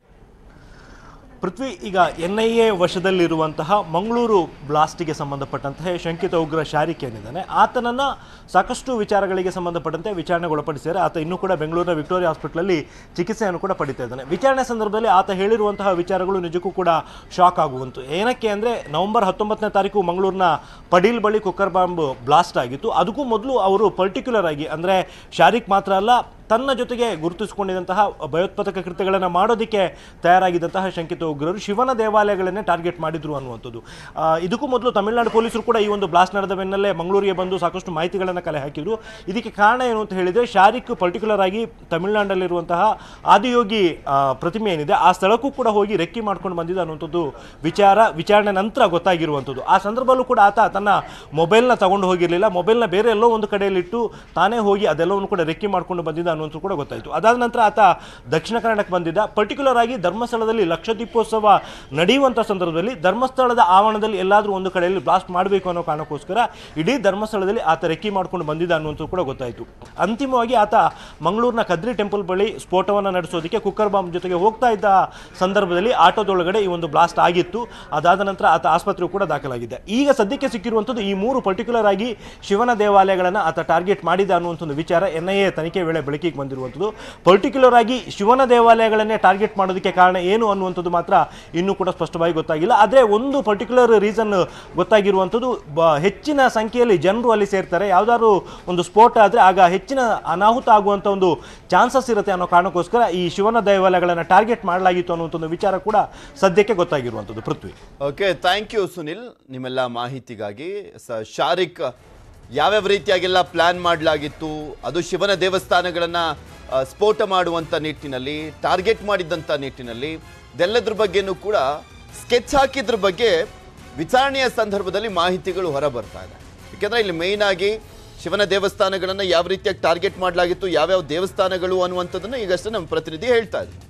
ಪೃಥ್ವಿ ಈಗ ಎನ್ ಐ ಎ ವಶದಲ್ಲಿರುವಂತಹ ಮಂಗಳೂರು ಬ್ಲಾಸ್ಟಿಗೆ ಸಂಬಂಧಪಟ್ಟಂತಹ ಶಂಕಿತ ಉಗ್ರ ಶಾರಿಕ್ ಏನಿದ್ದಾನೆ ಆತನನ್ನ ಸಾಕಷ್ಟು ವಿಚಾರಗಳಿಗೆ ಸಂಬಂಧಪಟ್ಟಂತೆ ವಿಚಾರಣೆಗೊಳಪಡಿಸಿದ್ದಾರೆ ಆತ ಇನ್ನೂ ಕೂಡ ಬೆಂಗಳೂರಿನ ವಿಕ್ಟೋರಿಯಾ ಹಾಸ್ಪಿಟಲಲ್ಲಿ ಚಿಕಿತ್ಸೆಯನ್ನು ಕೂಡ ಪಡಿತಾ ಇದ್ದಾನೆ ವಿಚಾರಣೆ ಸಂದರ್ಭದಲ್ಲಿ ಆತ ಹೇಳಿರುವಂತಹ ವಿಚಾರಗಳು ನಿಜಕ್ಕೂ ಕೂಡ ಶಾಕ್ ಆಗುವಂತು ಏನಕ್ಕೆ ಅಂದರೆ ನವೆಂಬರ್ ಹತ್ತೊಂಬತ್ತನೇ ತಾರೀಕು ಮಂಗಳೂರಿನ ಪಡೀಲ್ ಬಳಿ ಕುಕ್ಕರ್ ಬಾಂಬ್ ಬ್ಲಾಸ್ಟ್ ಆಗಿತ್ತು ಅದಕ್ಕೂ ಮೊದಲು ಅವರು ಪರ್ಟಿಕ್ಯುಲರ್ ಆಗಿ ಅಂದರೆ ಶಾರಿಕ್ ಮಾತ್ರ ಅಲ್ಲ ತನ್ನ ಜೊತೆಗೆ ಗುರುತಿಸಿಕೊಂಡಿದ್ದಂತಹ ಭಯೋತ್ಪಾದಕ ಕೃತ್ಯಗಳನ್ನು ಮಾಡೋದಕ್ಕೆ ತಯಾರಾಗಿದ್ದಂತಹ ಶಂಕಿತ ಉಗ್ರರು ಶಿವನ ದೇವಾಲಯಗಳನ್ನೇ ಟಾರ್ಗೆಟ್ ಮಾಡಿದ್ರು ಅನ್ನುವಂಥದ್ದು ಆ, ಇದಕ್ಕೂ ಮೊದಲು ತಮಿಳುನಾಡು ಪೊಲೀಸರು ಕೂಡ ಈ ಒಂದು ಬ್ಲಾಸ್ಟ್ ನಡೆದ ಬೆನ್ನಲ್ಲೇ ಮಂಗಳೂರಿಗೆ ಬಂದು ಸಾಕಷ್ಟು ಮಾಹಿತಿಗಳನ್ನು ಕಲೆ ಹಾಕಿದ್ರು ಇದಕ್ಕೆ ಕಾರಣ ಏನು ಅಂತ ಹೇಳಿದರೆ ಶಾರಿಕ್ ಪರ್ಟಿಕ್ಯುಲರ್ ಆಗಿ ತಮಿಳುನಾಡಲ್ಲಿರುವಂತಹ ಆದಿಯೋಗಿ ಆ, ಪ್ರತಿಮೆ ಏನಿದೆ ಆ ಸ್ಥಳಕ್ಕೂ ಕೂಡ ಹೋಗಿ ರೆಕ್ಕಿ ಮಾಡ್ಕೊಂಡು ಬಂದಿದ್ದ ಅನ್ನುವಂಥದ್ದು ವಿಚಾರ ವಿಚಾರಣೆ ನಂತರ ಗೊತ್ತಾಗಿರುವಂಥದ್ದು ಆ ಸಂದರ್ಭದಲ್ಲೂ ಕೂಡ ಆತ ತನ್ನ ಮೊಬೈಲ್ನ ತಗೊಂಡು ಹೋಗಿರಲಿಲ್ಲ ಮೊಬೈಲ್ನ ಬೇರೆ ಎಲ್ಲೋ ಒಂದು ಕಡೆಯಲ್ಲಿಟ್ಟು ತಾನೇ ಹೋಗಿ ಅದೆಲ್ಲವನ್ನು ಕೂಡ ರೆಕ್ಕಿ ಮಾಡ್ಕೊಂಡು ಬಂದಿದ್ದ ಅನ್ನುವಂಥದ್ದು ಕೂಡ ಗೊತ್ತಾಯಿತು ಅದಾದ ನಂತರ ಆತ ದಕ್ಷಿಣ ಕನ್ನಡಕ್ಕೆ ಬಂದಿದ್ದ ಪರ್ಟಿಕ್ಯುಲರ್ ಆಗಿ ಧರ್ಮಸ್ಥಳದಲ್ಲಿ ಲಕ್ಷ ದೀಪೋತ್ಸವ ನಡೆಯುವಂಥ ಸಂದರ್ಭದಲ್ಲಿ ಧರ್ಮಸ್ಥಳದ ಆವರಣದಲ್ಲಿ ಎಲ್ಲಾದರೂ ಒಂದು ಕಡೆಯಲ್ಲಿ ಬ್ಲಾಸ್ಟ್ ಮಾಡಬೇಕು ಅನ್ನೋ ಕಾರಣಕ್ಕೋಸ್ಕರ ಇಡೀ ಧರ್ಮಸ್ಥಳದಲ್ಲಿ ಆತ ರೆಕ್ಕಿ ಮಾಡ್ಕೊಂಡು ಬಂದಿದ್ದ ಅನ್ನುವಂಥದ್ದು ಕೂಡ ಗೊತ್ತಾಯಿತು ಅಂತಿಮವಾಗಿ ಆತ ಮಂಗಳೂರಿನ ಕದ್ರಿ ಟೆಂಪಲ್ ಬಳಿ ಸ್ಫೋಟವನ್ನು ನಡೆಸೋದಕ್ಕೆ ಕುಕ್ಕರ್ ಬಾಂಬ್ ಜೊತೆಗೆ ಹೋಗ್ತಾ ಇದ್ದ ಸಂದರ್ಭದಲ್ಲಿ ಆಟೋದೊಳಗಡೆ ಈ ಒಂದು ಬ್ಲಾಸ್ಟ್ ಆಗಿತ್ತು ಅದಾದ ನಂತರ ಆತ ಆಸ್ಪತ್ರೆಗೂ ಕೂಡ ದಾಖಲಾಗಿದ್ದ ಈಗ ಸದ್ಯಕ್ಕೆ ಸಿಕ್ಕಿರುವಂಥದ್ದು ಈ ಮೂರು ಪರ್ಟಿಕ್ಯುಲರ್ ಆಗಿ ಶಿವನ ದೇವಾಲಯಗಳನ್ನು ಆತ ಟಾರ್ಗೆಟ್ ಮಾಡಿದ ಅನ್ನುವಂಥ ಒಂದು ವಿಚಾರ ಎನ್ ಐ ಎ ತನಿಖೆ ವೇಳೆ ಬೆಳಕಿಗೆ ಬಂದಿರುವಂಥದ್ದು ಪರ್ಟಿಕ್ಯುಲರ್ ಆಗಿ ಶಿವನ ದೇವಾಲಯಗಳನ್ನೇ ಟಾರ್ಗೆಟ್ ಮಾಡೋದಕ್ಕೆ ಕಾರಣ ಏನು ಅನ್ನುವಂಥದ್ದು ಮಾತ್ರ ಇನ್ನೂ ಕೂಡ ಸ್ಪಷ್ಟವಾಗಿ ಗೊತ್ತಾಗಿಲ್ಲ ಆದರೆ ಒಂದು ಪರ್ಟಿಕ್ಯುಲರ್ ರೀಸನ್ ಗೊತ್ತಾಗಿರುವಂಥದ್ದು ಬ ಹೆಚ್ಚಿನ ಸಂಖ್ಯೆಯಲ್ಲಿ ಜನರು ಅಲ್ಲಿ ಸೇರ್ತಾರೆ ಯಾವುದಾದ್ರು ಒಂದು ಸ್ಫೋಟ ಆದರೆ ಆಗ ಹೆಚ್ಚಿನ ಅನಾಹುತ ಆಗುವಂಥ ಒಂದು ಚಾನ್ಸಸ್ ಇರುತ್ತೆ ಅನ್ನೋ ಕಾರಣಕ್ಕೋಸ್ಕರ ಈ ಶಿವನ ದೇವಾಲಯಗಳನ್ನು ಟಾರ್ಗೆಟ್ ಮಾಡಲಾಗಿತ್ತು ಅನ್ನುವಂಥ ಒಂದು ವಿಚಾರ ಕೂಡ ಸದ್ಯಕ್ಕೆ ಗೊತ್ತಾಗಿರುವಂಥದ್ದು Prithvi okay thank you Sunil ನಿಮ್ಮೆಲ್ಲ ಮಾಹಿತಿಗಾಗಿ ಸ ಶಾರಿಕ್ ಯಾವ್ಯಾವ ರೀತಿಯಾಗೆಲ್ಲ ಪ್ಲಾನ್ ಮಾಡಲಾಗಿತ್ತು ಅದು ಶಿವನ ದೇವಸ್ಥಾನಗಳನ್ನ ಆ, ಸ್ಫೋಟ ಮಾಡುವಂತ ನಿಟ್ಟಿನಲ್ಲಿ ಟಾರ್ಗೆಟ್ ಮಾಡಿದ್ದಂಥ ನಿಟ್ಟಿನಲ್ಲಿ ಇದೆಲ್ಲದ್ರ ಬಗ್ಗೆನೂ ಕೂಡ ಸ್ಕೆಚ್ ಹಾಕಿದ್ರ ಬಗ್ಗೆ ವಿಚಾರಣೆಯ ಸಂದರ್ಭದಲ್ಲಿ ಮಾಹಿತಿಗಳು ಹೊರ ಬರ್ತಾ ಇದೆ ಯಾಕೆಂದ್ರೆ ಇಲ್ಲಿ ಮೇಯ್ನ್ ಆಗಿ ಶಿವನ ದೇವಸ್ಥಾನಗಳನ್ನ ಯಾವ ರೀತಿಯಾಗಿ ಟಾರ್ಗೆಟ್ ಮಾಡಲಾಗಿತ್ತು ಯಾವ್ಯಾವ ದೇವಸ್ಥಾನಗಳು ಅನ್ನುವಂಥದ್ದನ್ನ ಈಗಷ್ಟೇ ನಮ್ಮ ಪ್ರತಿನಿಧಿ ಹೇಳ್ತಾ ಇದ್ರು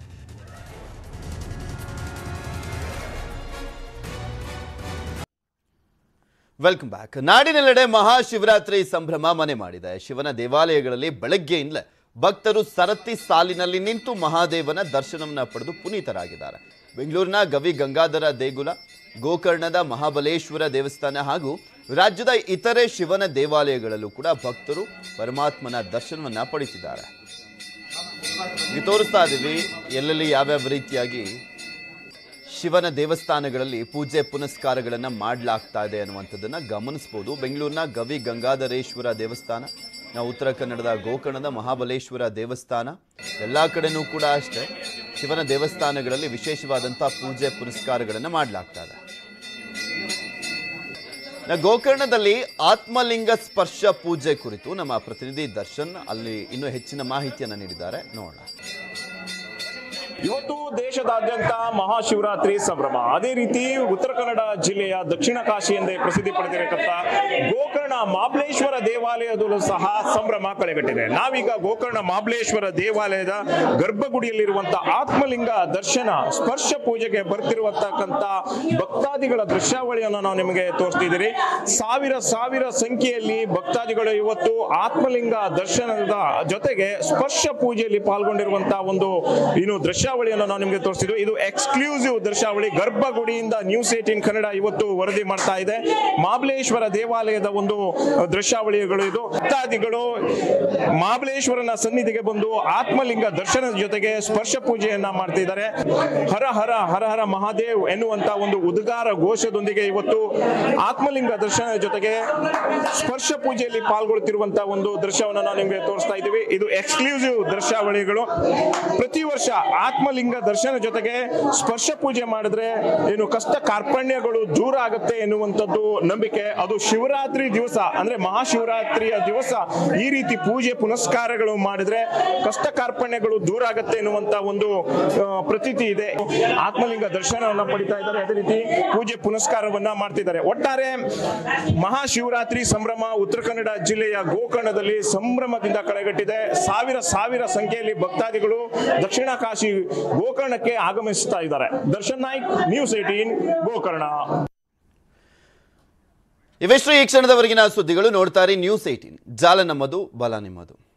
ವೆಲ್ಕಮ್ ಬ್ಯಾಕ್ ನಾಡಿನೆಲ್ಲೆಡೆ ಮಹಾಶಿವರಾತ್ರಿ ಸಂಭ್ರಮ ಮನೆ ಮಾಡಿದೆ ಶಿವನ ದೇವಾಲಯಗಳಲ್ಲಿ ಬೆಳಗ್ಗೆಯಿಂದಲೇ ಭಕ್ತರು ಸರತಿ ಸಾಲಿನಲ್ಲಿ ನಿಂತು ಮಹಾದೇವನ ದರ್ಶನವನ್ನ ಪಡೆದು ಪುನೀತರಾಗಿದ್ದಾರೆ ಬೆಂಗಳೂರಿನ ಗವಿ ಗಂಗಾಧರ ದೇಗುಲ ಗೋಕರ್ಣದ ಮಹಾಬಲೇಶ್ವರ ದೇವಸ್ಥಾನ ಹಾಗೂ ರಾಜ್ಯದ ಇತರೆ ಶಿವನ ದೇವಾಲಯಗಳಲ್ಲೂ ಕೂಡ ಭಕ್ತರು ಪರಮಾತ್ಮನ ದರ್ಶನವನ್ನ ಪಡಿಸಿದ್ದಾರೆ ಈಗ ತೋರಿಸ್ತಾ ಇದೀವಿ ಎಲ್ಲೆಲ್ಲಿ ಯಾವ್ಯಾವ ರೀತಿಯಾಗಿ ಶಿವನ ದೇವಸ್ಥಾನಗಳಲ್ಲಿ ಪೂಜೆ ಪುನಸ್ಕಾರಗಳನ್ನು ಮಾಡಲಾಗ್ತಾ ಇದೆ ಅನ್ನುವಂಥದ್ದನ್ನು ಗಮನಿಸ್ಬೋದು ಬೆಂಗಳೂರಿನ ಗವಿ ಗಂಗಾಧರೇಶ್ವರ ದೇವಸ್ಥಾನ ನಾವು ಉತ್ತರ ಕನ್ನಡದ ಗೋಕರ್ಣದ ಮಹಾಬಲೇಶ್ವರ ದೇವಸ್ಥಾನ ಎಲ್ಲ ಕಡೆನೂ ಕೂಡ ಅಷ್ಟೇ ಶಿವನ ದೇವಸ್ಥಾನಗಳಲ್ಲಿ ವಿಶೇಷವಾದಂಥ ಪೂಜೆ ಪುನಸ್ಕಾರಗಳನ್ನು ಮಾಡಲಾಗ್ತಾ ಇದೆ ನ ಗೋಕರ್ಣದಲ್ಲಿ ಆತ್ಮಲಿಂಗ ಸ್ಪರ್ಶ ಪೂಜೆ ಕುರಿತು ನಮ್ಮ ಪ್ರತಿನಿಧಿ ದರ್ಶನ್ ಅಲ್ಲಿ ಇನ್ನೂ ಹೆಚ್ಚಿನ ಮಾಹಿತಿಯನ್ನು ನೀಡಿದ್ದಾರೆ ನೋಡೋಣ ಇವತ್ತು ದೇಶದಾದ್ಯಂತ ಮಹಾಶಿವರಾತ್ರಿ ಸಂಭ್ರಮ ಅದೇ ರೀತಿ ಉತ್ತರ ಕನ್ನಡ ಜಿಲ್ಲೆಯ ದಕ್ಷಿಣ ಕಾಶಿ ಎಂದೇ ಪ್ರಸಿದ್ಧಿ ಪಡೆದಿರತಕ್ಕ ಗೋಕರ್ಣ ಮಾಬಲೇಶ್ವರ ದೇವಾಲಯದಲ್ಲೂ ಸಹ ಸಂಭ್ರಮ ಕಳೆಗಟ್ಟಿದೆ ನಾವೀಗ ಗೋಕರ್ಣ ಮಾಬಲೇಶ್ವರ ದೇವಾಲಯದ ಗರ್ಭಗುಡಿಯಲ್ಲಿರುವಂತಹ ಆತ್ಮಲಿಂಗ ದರ್ಶನ ಸ್ಪರ್ಶ ಪೂಜೆಗೆ ಬರ್ತಿರುವತಕ್ಕಂತ ಭಕ್ತಾದಿಗಳ ದೃಶ್ಯಾವಳಿಯನ್ನು ನಾವು ನಿಮಗೆ ತೋರಿಸ್ತಿದ್ದೀರಿ ಸಾವಿರ ಸಾವಿರ ಸಂಖ್ಯೆಯಲ್ಲಿ ಭಕ್ತಾದಿಗಳು ಇವತ್ತು ಆತ್ಮಲಿಂಗ ದರ್ಶನದ ಜೊತೆಗೆ ಸ್ಪರ್ಶ ಪೂಜೆಯಲ್ಲಿ ಪಾಲ್ಗೊಂಡಿರುವಂತಹ ಒಂದು ಇನ್ನು ದೃಶ್ಯಾವಳಿಯನ್ನು ನಾವು ನಿಮಗೆ ತೋರಿಸಿದ್ವಿ ಇದು ಎಕ್ಸ್ಕ್ಲೂಸಿವ್ ದೃಶ್ಯಾವಳಿ ಗರ್ಭಗುಡಿಯಿಂದ ನ್ಯೂಸ್ ಏಟೀನ್ ಕನ್ನಡ ಇವತ್ತು ವರದಿ ಮಾಡ್ತಾ ಇದೆ ಮಹಾಬಲೇಶ್ವರ ದೇವಾಲಯದ ಒಂದು ದೃಶ್ಯಾವಳಿಗಳು ಇದು ಭಕ್ತಾದಿಗಳು ಮಹಾಬಲೇಶ್ವರನ ಸನ್ನಿಧಿಗೆ ಬಂದು ಆತ್ಮಲಿಂಗ ದರ್ಶನದ ಜೊತೆಗೆ ಸ್ಪರ್ಶ ಪೂಜೆಯನ್ನ ಮಾಡ್ತಿದ್ದಾರೆ ಹರ ಹರ ಹರ ಹರ ಮಹಾದೇವ್ ಎನ್ನುವಂತ ಒಂದು ಉದ್ಗಾರ ಘೋಷದೊಂದಿಗೆ ಇವತ್ತು ಆತ್ಮಲಿಂಗ ದರ್ಶನದ ಜೊತೆಗೆ ಸ್ಪರ್ಶ ಪೂಜೆಯಲ್ಲಿ ಪಾಲ್ಗೊಳ್ತಿರುವಂತಹ ಒಂದು ದೃಶ್ಯವನ್ನು ನಾವು ನಿಮಗೆ ತೋರಿಸ್ತಾ ಇದ್ದೀವಿ ಇದು ಎಕ್ಸ್ಕ್ಲೂಸಿವ್ ದೃಶ್ಯಾವಳಿಗಳು ಪ್ರತಿ ವರ್ಷ ಆತ್ಮ ಆತ್ಮಲಿಂಗ ದರ್ಶನ ಜೊತೆಗೆ ಸ್ಪರ್ಶ ಪೂಜೆ ಮಾಡಿದ್ರೆ ಏನು ಕಷ್ಟ ಕಾರ್ಪಣ್ಯಗಳು ದೂರ ಆಗುತ್ತೆ ಎನ್ನುವಂಥದ್ದು ನಂಬಿಕೆ ಅದು ಶಿವರಾತ್ರಿ ದಿವಸ ಅಂದ್ರೆ ಮಹಾಶಿವರಾತ್ರಿಯ ದಿವಸ ಈ ರೀತಿ ಪೂಜೆ ಪುನಸ್ಕಾರಗಳು ಮಾಡಿದ್ರೆ ಕಷ್ಟ ಕಾರ್ಪಣ್ಯಗಳು ದೂರ ಆಗುತ್ತೆ ಎನ್ನುವಂತ ಒಂದು ಆ, ಪ್ರತೀತಿ ಇದೆ ಆತ್ಮಲಿಂಗ ದರ್ಶನವನ್ನ ಪಡಿತಾ ಇದ್ದಾರೆ ಅದೇ ರೀತಿ ಪೂಜೆ ಪುನಸ್ಕಾರವನ್ನ ಮಾಡ್ತಿದ್ದಾರೆ ಒಟ್ಟಾರೆ ಮಹಾಶಿವರಾತ್ರಿ ಸಂಭ್ರಮ ಉತ್ತರ ಕನ್ನಡ ಜಿಲ್ಲೆಯ ಗೋಕರ್ಣದಲ್ಲಿ ಸಂಭ್ರಮದಿಂದ ಕಳೆಗಟ್ಟಿದೆ ಸಾವಿರ ಸಾವಿರ ಸಂಖ್ಯೆಯಲ್ಲಿ ಭಕ್ತಾದಿಗಳು ದಕ್ಷಿಣ ಕಾಶಿ ಗೋಕರ್ಣಕ್ಕೆ ಆಗಮಿಸ್ತಾ ಇದ್ದಾರೆ ದರ್ಶನ್ ನಾಯ್ಕ್ ನ್ಯೂಸ್ ಏಟೀನ್ ಗೋಕರ್ಣ ಇವೆಷ್ಟು ಈ ಕ್ಷಣದವರೆಗಿನ ಸುದ್ದಿಗಳು ನೋಡ್ತಾರೆ ನ್ಯೂಸ್ ಏಟೀನ್ ಜಾಲ ನಮ್ಮದು ಬಲ ನಿಮ್ಮದು